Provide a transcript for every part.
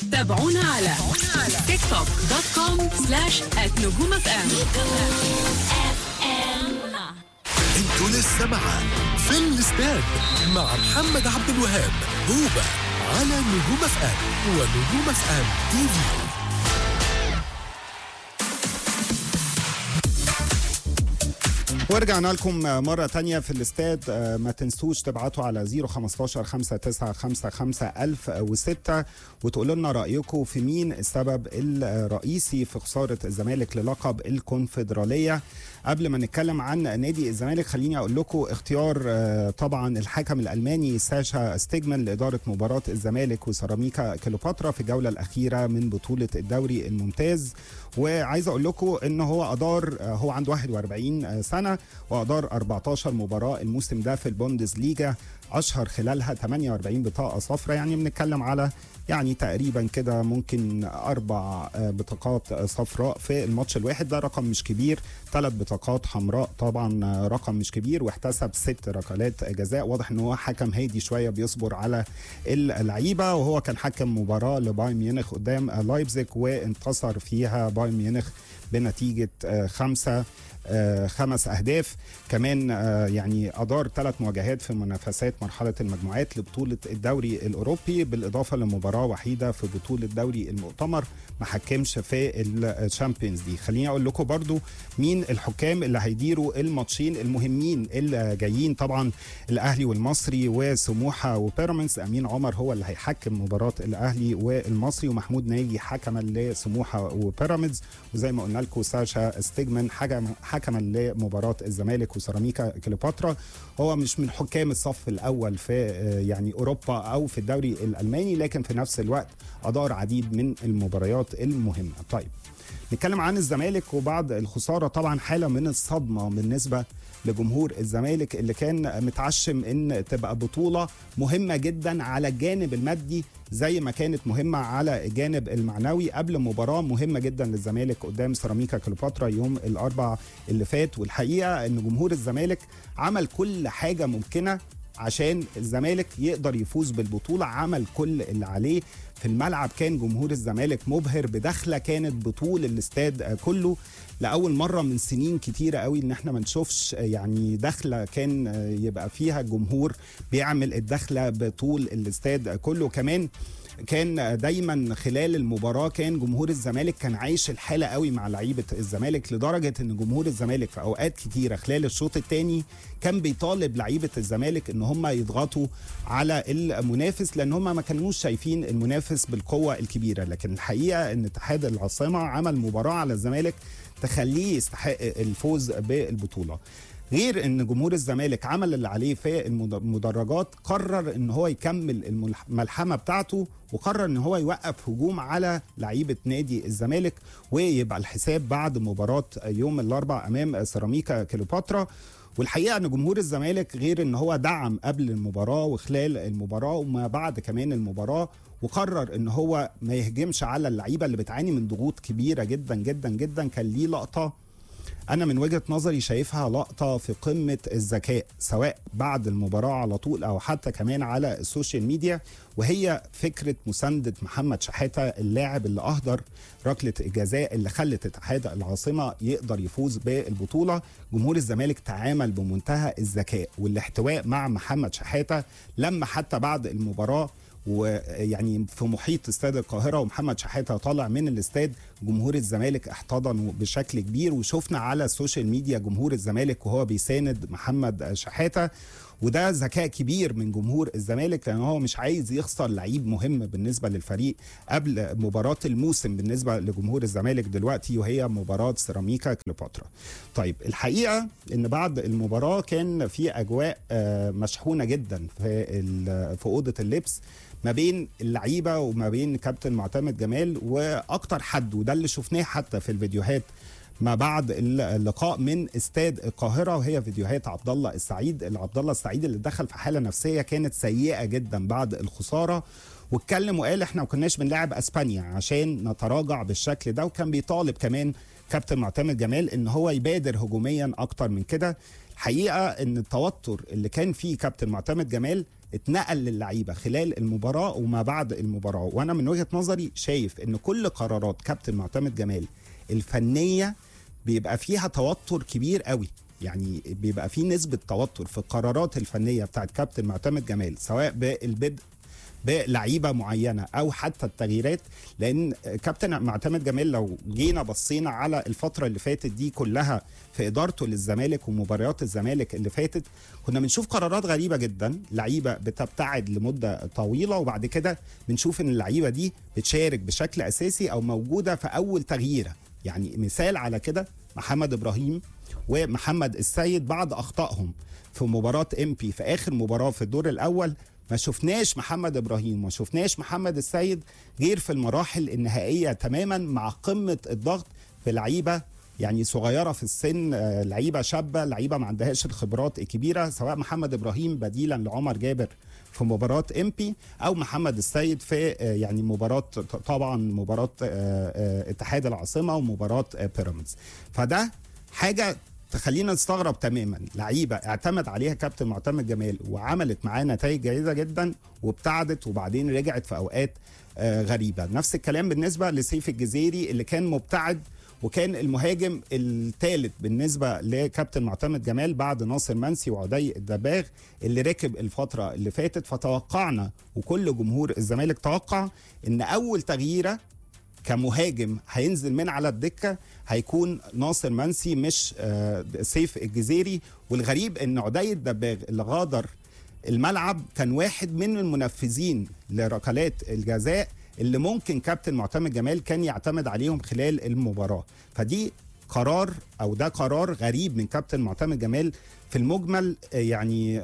تابعونا على تيك توك دوت كوم سلاش نجوم اف ام انتوا لسه معاه في الاستاد مع محمد عبد الوهاب هوبا على نجوم اف ام ونجوم اف ام تي في ورجعنا لكم مرة تانية في الاستاد آه، ما تنسوش تبعتوا على 015 5955 1006 وتقولوا لنا رأيكم في مين السبب الرئيسي في خسارة الزمالك للقب الكونفدرالية قبل ما نتكلم عن نادي الزمالك خليني أقول لكم اختيار آه، طبعا الحكم الألماني ساشا ستيجمان لإدارة مباراة الزمالك وسيراميكا كليوباترا في الجولة الأخيرة من بطولة الدوري الممتاز وعايز اقول لكم ان هو ادار هو عنده 41 سنه وادار 14 مباراه الموسم ده في البوندس ليجا اشهر خلالها 48 بطاقه صفراء يعني بنتكلم على يعني تقريبا كده ممكن اربع بطاقات صفراء في الماتش الواحد ده رقم مش كبير ثلاث بطاقات حمراء طبعا رقم مش كبير واحتسب ست ركلات جزاء واضح ان هو حكم هادي شويه بيصبر على اللعيبه وهو كان حكم مباراه لبايرن ميونخ قدام لايبزيج وانتصر فيها بايرن ميونخ بنتيجه آه، خمسه آه، خمس اهداف كمان آه، يعني ادار ثلاث مواجهات في منافسات مرحله المجموعات لبطوله الدوري الاوروبي بالاضافه لمباراه وحيده في بطوله دوري المؤتمر ما حكمش في الشامبيونز دي خليني اقول لكم برضو مين الحكام اللي هيديروا الماتشين المهمين اللي جايين طبعا الاهلي والمصري وسموحه وبيراميدز امين عمر هو اللي هيحكم مباراه الاهلي والمصري ومحمود ناجي حكما لسموحه وبيراميدز وزي ما قلنا لكم ساشا ستيجمان حكم حكما لمباراه الزمالك وسيراميكا كليوباترا هو مش من حكام الصف الاول في آه، يعني اوروبا او في الدوري الالماني لكن في نفس الوقت ادار عديد من المباريات المهمه طيب نتكلم عن الزمالك وبعد الخساره طبعا حاله من الصدمه بالنسبه لجمهور الزمالك اللي كان متعشم ان تبقى بطوله مهمه جدا على الجانب المادي زي ما كانت مهمه على الجانب المعنوي قبل مباراه مهمه جدا للزمالك قدام سيراميكا كليوباترا يوم الاربع اللي فات والحقيقه ان جمهور الزمالك عمل كل حاجه ممكنه عشان الزمالك يقدر يفوز بالبطولة عمل كل اللي عليه في الملعب كان جمهور الزمالك مبهر بدخلة كانت بطول الاستاد آه، كله لأول مرة من سنين كتيرة قوي ان احنا ما نشوفش آه، يعني دخلة كان آه، يبقى فيها الجمهور بيعمل الدخلة بطول الاستاد آه، كله كمان كان دايما خلال المباراه كان جمهور الزمالك كان عايش الحاله قوي مع لعيبه الزمالك لدرجه ان جمهور الزمالك في اوقات كتيره خلال الشوط الثاني كان بيطالب لعيبه الزمالك ان هم يضغطوا على المنافس لان هم ما كانوش شايفين المنافس بالقوه الكبيره لكن الحقيقه ان اتحاد العاصمه عمل مباراه على الزمالك تخليه يستحق الفوز بالبطوله غير ان جمهور الزمالك عمل اللي عليه في المد- المدرجات قرر ان هو يكمل الملح- الملحمه بتاعته وقرر ان هو يوقف هجوم على لعيبه نادي الزمالك ويبقى الحساب بعد مباراه يوم الاربع امام سيراميكا كليوباترا والحقيقه ان جمهور الزمالك غير ان هو دعم قبل المباراه وخلال المباراه وما بعد كمان المباراه وقرر ان هو ما يهجمش على اللعيبه اللي بتعاني من ضغوط كبيره جدا جدا جدا كان ليه لقطه انا من وجهه نظري شايفها لقطه في قمه الذكاء سواء بعد المباراه على طول او حتى كمان على السوشيال ميديا وهي فكره مسانده محمد شحاته اللاعب اللي اهدر ركله الجزاء اللي خلت اتحاد العاصمه يقدر يفوز بالبطوله جمهور الزمالك تعامل بمنتهى الذكاء والاحتواء مع محمد شحاته لما حتى بعد المباراه ويعني في محيط استاد القاهره ومحمد شحاته طالع من الاستاد جمهور الزمالك احتضنوا بشكل كبير وشفنا على السوشيال ميديا جمهور الزمالك وهو بيساند محمد شحاته وده ذكاء كبير من جمهور الزمالك لان هو مش عايز يخسر لعيب مهم بالنسبه للفريق قبل مباراه الموسم بالنسبه لجمهور الزمالك دلوقتي وهي مباراه سيراميكا كليوباترا. طيب الحقيقه ان بعد المباراه كان في اجواء آه، مشحونه جدا في ال- في اوضه اللبس ما بين اللعيبه وما بين كابتن معتمد جمال واكتر حد وده اللي شفناه حتى في الفيديوهات ما بعد اللقاء من استاد القاهره وهي فيديوهات عبد الله السعيد اللي عبد الله السعيد اللي دخل في حاله نفسيه كانت سيئه جدا بعد الخساره واتكلم وقال احنا ما كناش بنلعب اسبانيا عشان نتراجع بالشكل ده وكان بيطالب كمان كابتن معتمد جمال ان هو يبادر هجوميا اكتر من كده الحقيقه ان التوتر اللي كان فيه كابتن معتمد جمال اتنقل للعيبه خلال المباراه وما بعد المباراه وانا من وجهه نظري شايف ان كل قرارات كابتن معتمد جمال الفنيه بيبقى فيها توتر كبير قوي يعني بيبقى في نسبة توتر في القرارات الفنية بتاعت كابتن معتمد جمال سواء بالبدء بلعيبه معينه او حتى التغييرات لان كابتن معتمد جمال لو جينا بصينا على الفتره اللي فاتت دي كلها في ادارته للزمالك ومباريات الزمالك اللي فاتت كنا بنشوف قرارات غريبه جدا لعيبه بتبتعد لمده طويله وبعد كده بنشوف ان اللعيبه دي بتشارك بشكل اساسي او موجوده في اول تغييره يعني مثال على كده محمد ابراهيم ومحمد السيد بعد اخطائهم في مباراه ام بي في اخر مباراه في الدور الاول ما شفناش محمد ابراهيم ما شفناش محمد السيد غير في المراحل النهائيه تماما مع قمه الضغط في لعيبه يعني صغيره في السن آه، لعيبه شابه لعيبه ما عندهاش الخبرات الكبيره سواء محمد ابراهيم بديلا لعمر جابر في مباراه امبي او محمد السيد في آه، يعني مباراه ط- طبعا مباراه آه، آه، اتحاد العاصمه ومباراه آه، بيراميدز فده حاجه تخلينا نستغرب تماما لعيبه اعتمد عليها كابتن معتمد جمال وعملت معاه نتائج جيده جدا وابتعدت وبعدين رجعت في اوقات آه، غريبه نفس الكلام بالنسبه لسيف الجزيري اللي كان مبتعد وكان المهاجم الثالث بالنسبه لكابتن معتمد جمال بعد ناصر منسي وعدي الدباغ اللي ركب الفتره اللي فاتت فتوقعنا وكل جمهور الزمالك توقع ان اول تغييره كمهاجم هينزل من على الدكه هيكون ناصر منسي مش آه، سيف الجزيري والغريب ان عدي الدباغ اللي غادر الملعب كان واحد من المنفذين لركلات الجزاء اللي ممكن كابتن معتمد جمال كان يعتمد عليهم خلال المباراه فدي قرار او ده قرار غريب من كابتن معتمد جمال في المجمل آه، يعني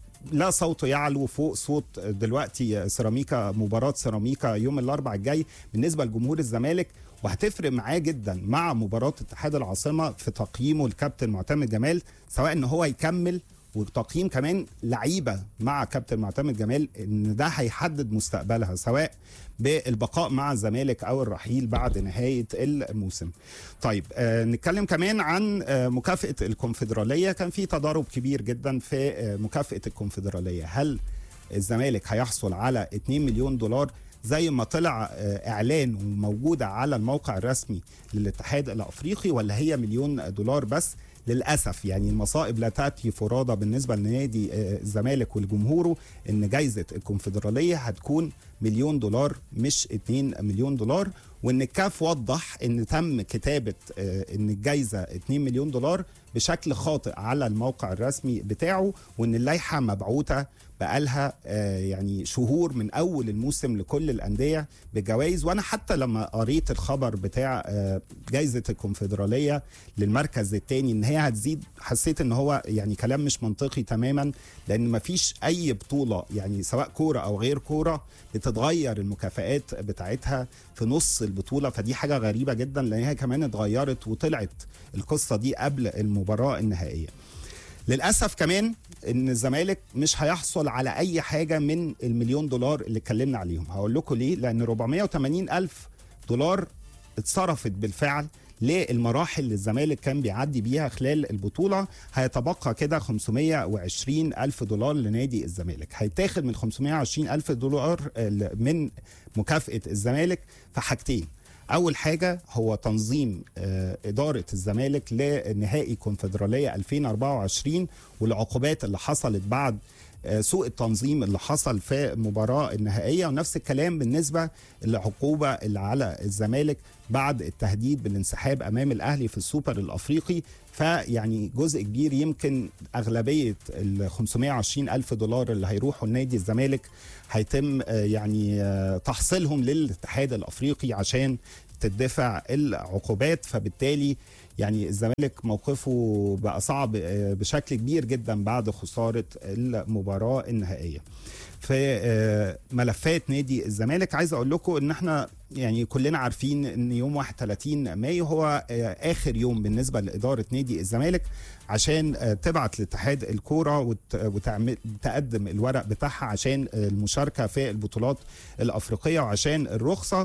لا صوت يعلو فوق صوت دلوقتي سيراميكا مباراة سيراميكا يوم الأربع الجاي بالنسبة لجمهور الزمالك وهتفرق معاه جدا مع مباراة اتحاد العاصمة في تقييمه الكابتن معتمد جمال سواء ان هو يكمل وتقييم كمان لعيبة مع كابتن معتمد جمال ان ده هيحدد مستقبلها سواء بالبقاء مع الزمالك او الرحيل بعد نهاية الموسم طيب آه نتكلم كمان عن آه مكافأة الكونفدرالية كان في تضارب كبير جدا في آه مكافأة الكونفدرالية هل الزمالك هيحصل على 2 مليون دولار زي ما طلع آه، اعلان وموجوده على الموقع الرسمي للاتحاد الافريقي ولا هي مليون دولار بس للاسف يعني المصائب لا تاتي فرادى بالنسبه لنادي آه، الزمالك ولجمهوره ان جائزه الكونفدراليه هتكون مليون دولار مش 2 مليون دولار وان الكاف وضح ان تم كتابه آه، ان الجائزه 2 مليون دولار بشكل خاطئ على الموقع الرسمي بتاعه وان اللائحه مبعوثه بقالها آه، يعني شهور من اول الموسم لكل الانديه بجوائز وانا حتى لما قريت الخبر بتاع آه، جائزه الكونفدراليه للمركز الثاني ان هي هتزيد حسيت ان هو يعني كلام مش منطقي تماما لان مفيش اي بطوله يعني سواء كوره او غير كوره بتتغير المكافآت بتاعتها في نص البطوله فدي حاجه غريبه جدا لان هي كمان اتغيرت وطلعت القصه دي قبل المباراه النهائيه للاسف كمان ان الزمالك مش هيحصل على اي حاجه من المليون دولار اللي اتكلمنا عليهم هقول لكم ليه لان 480 الف دولار اتصرفت بالفعل للمراحل اللي الزمالك كان بيعدي بيها خلال البطولة هيتبقى كده 520 ألف دولار لنادي الزمالك هيتاخد من 520 ألف دولار آه، من مكافأة الزمالك في حاجتين اول حاجه هو تنظيم آه، اداره الزمالك لنهائي كونفدراليه 2024 والعقوبات اللي حصلت بعد آه، سوء التنظيم اللي حصل في المباراه النهائيه ونفس الكلام بالنسبه للعقوبه اللي على الزمالك بعد التهديد بالانسحاب امام الاهلي في السوبر الافريقي فيعني جزء كبير يمكن اغلبيه ال 520 الف دولار اللي هيروحوا لنادي الزمالك هيتم آه، يعني آه، تحصيلهم للاتحاد الافريقي عشان تدفع العقوبات فبالتالي يعني الزمالك موقفه بقى صعب آه، بشكل كبير جدا بعد خساره المباراه النهائيه. في آه، ملفات نادي الزمالك عايز اقول لكم ان احنا يعني كلنا عارفين ان يوم 31 مايو هو آه، اخر يوم بالنسبه لاداره نادي الزمالك عشان آه، تبعت لاتحاد الكوره وت- وتعمل تقدم الورق بتاعها عشان آه، المشاركه في البطولات الافريقيه وعشان الرخصه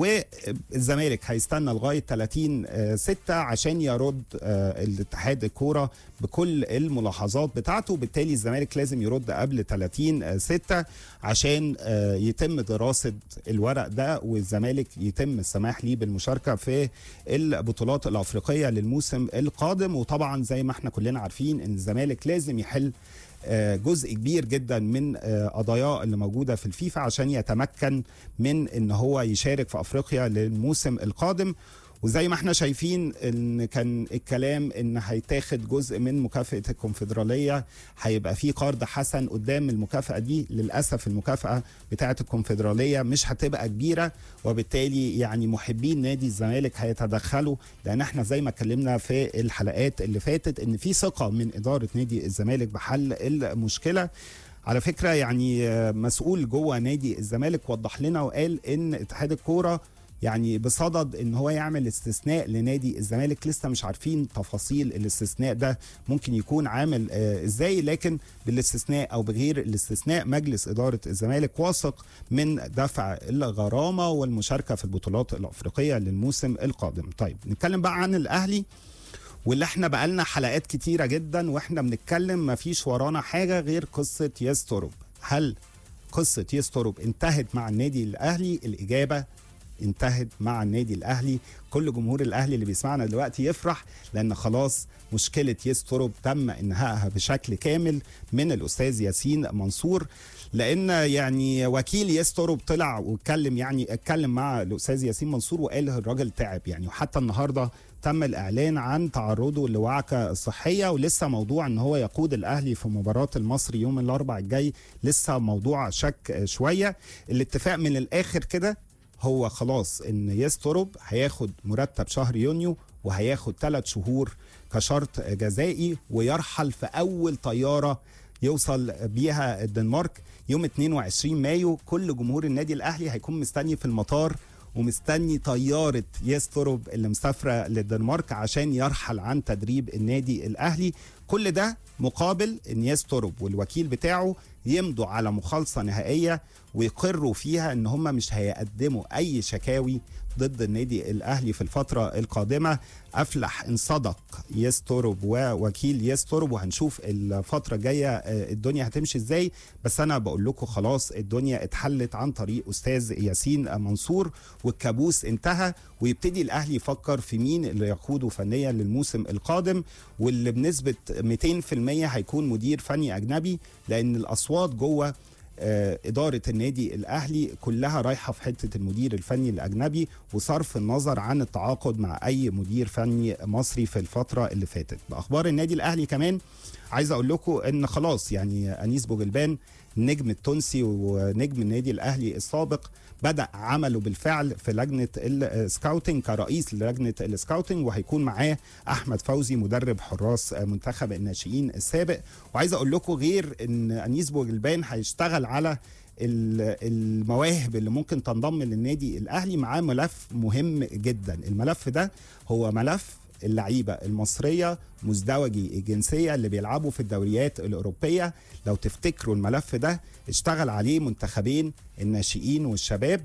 والزمالك هيستنى لغايه 30 آه، 6 عشان يرد آه، الاتحاد الكوره بكل الملاحظات بتاعته بالتالي الزمالك لازم يرد قبل 30 6 عشان آه، يتم دراسه الورق ده والزمالك يتم السماح ليه بالمشاركه في البطولات الافريقيه للموسم القادم وطبعا زي ما احنا كلنا عارفين ان الزمالك لازم يحل آه، جزء كبير جدا من آه، قضاياه اللي موجوده في الفيفا عشان يتمكن من ان هو يشارك في افريقيا للموسم القادم وزي ما احنا شايفين ان كان الكلام ان هيتاخد جزء من مكافاه الكونفدراليه هيبقى في قرض حسن قدام المكافاه دي للاسف المكافاه بتاعه الكونفدراليه مش هتبقى كبيره وبالتالي يعني محبين نادي الزمالك هيتدخلوا لان احنا زي ما اتكلمنا في الحلقات اللي فاتت ان في ثقه من اداره نادي الزمالك بحل المشكله على فكره يعني آه، مسؤول جوه نادي الزمالك وضح لنا وقال ان اتحاد الكوره يعني بصدد ان هو يعمل استثناء لنادي الزمالك لسه مش عارفين تفاصيل الاستثناء ده ممكن يكون عامل آه ازاي لكن بالاستثناء او بغير الاستثناء مجلس اداره الزمالك واثق من دفع الغرامه والمشاركه في البطولات الافريقيه للموسم القادم طيب نتكلم بقى عن الاهلي واللي احنا بقالنا حلقات كتيرة جدا واحنا بنتكلم مفيش ورانا حاجة غير قصة يستروب هل قصة يستروب انتهت مع النادي الأهلي الإجابة انتهت مع النادي الأهلي كل جمهور الأهلي اللي بيسمعنا دلوقتي يفرح لأن خلاص مشكلة يستروب تم إنهائها بشكل كامل من الأستاذ ياسين منصور لان يعني وكيل يستروب طلع واتكلم يعني اتكلم مع الاستاذ ياسين منصور وقال الراجل تعب يعني وحتى النهارده تم الاعلان عن تعرضه لوعكه صحيه ولسه موضوع ان هو يقود الاهلي في مباراه المصري يوم الاربعاء الجاي لسه موضوع شك شويه الاتفاق من الاخر كده هو خلاص ان يستروب هياخد مرتب شهر يونيو وهياخد ثلاث شهور كشرط جزائي ويرحل في اول طياره يوصل بيها الدنمارك يوم 22 مايو كل جمهور النادي الاهلي هيكون مستني في المطار ومستني طيارة يستروب اللي مسافرة للدنمارك عشان يرحل عن تدريب النادي الأهلي كل ده مقابل ان يستروب والوكيل بتاعه يمضوا على مخالصة نهائية ويقروا فيها ان هم مش هيقدموا اي شكاوي ضد النادي الاهلي في الفتره القادمه افلح ان صدق يستروب ووكيل يستروب وهنشوف الفتره الجايه آه، الدنيا هتمشي ازاي بس انا بقول لكم خلاص الدنيا اتحلت عن طريق استاذ ياسين منصور والكابوس انتهى ويبتدي الاهلي يفكر في مين اللي يقوده فنيا للموسم القادم واللي بنسبه 200% هيكون مدير فني اجنبي لان الاصوات جوه آه، إدارة النادي الأهلي كلها رايحة في حتة المدير الفني الأجنبي وصرف النظر عن التعاقد مع أي مدير فني مصري في الفترة اللي فاتت بأخبار النادي الأهلي كمان عايز أقول لكم إن خلاص يعني أنيس بوجلبان النجم التونسي ونجم النادي الأهلي السابق بدأ عمله بالفعل في لجنة السكاوتنج كرئيس لجنة السكاوتنج وهيكون معاه أحمد فوزي مدرب حراس منتخب الناشئين السابق وعايز أقول لكم غير إن أنيس بوجلبان هيشتغل على ال- المواهب اللي ممكن تنضم للنادي الاهلي معاه ملف مهم جدا الملف ده هو ملف اللعيبه المصريه مزدوجي الجنسيه اللي بيلعبوا في الدوريات الاوروبيه لو تفتكروا الملف ده اشتغل عليه منتخبين الناشئين والشباب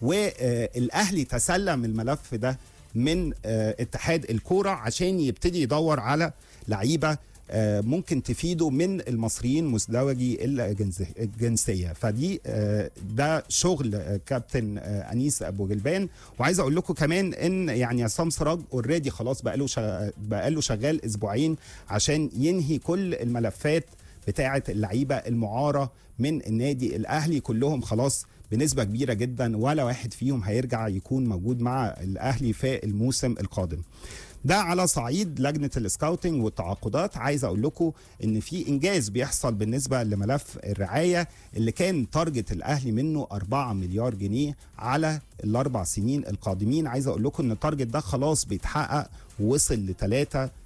والاهلي تسلم الملف ده من آه، اتحاد الكوره عشان يبتدي يدور على لعيبه آه، ممكن تفيده من المصريين مزدوجي الجنس- الجنسيه فدي آه، ده شغل آه، كابتن آه، انيس ابو جلبان وعايز اقول لكم كمان ان يعني عصام سراج اوريدي خلاص بقاله شا- بقاله شغال اسبوعين عشان ينهي كل الملفات بتاعه اللعيبه المعاره من النادي الاهلي كلهم خلاص بنسبه كبيره جدا ولا واحد فيهم هيرجع يكون موجود مع الاهلي في الموسم القادم ده على صعيد لجنه السكاوتنج والتعاقدات عايز اقول لكم ان في انجاز بيحصل بالنسبه لملف الرعايه اللي كان تارجت الاهلي منه 4 مليار جنيه على الاربع سنين القادمين عايز اقول لكم ان التارجت ده خلاص بيتحقق ووصل ل 3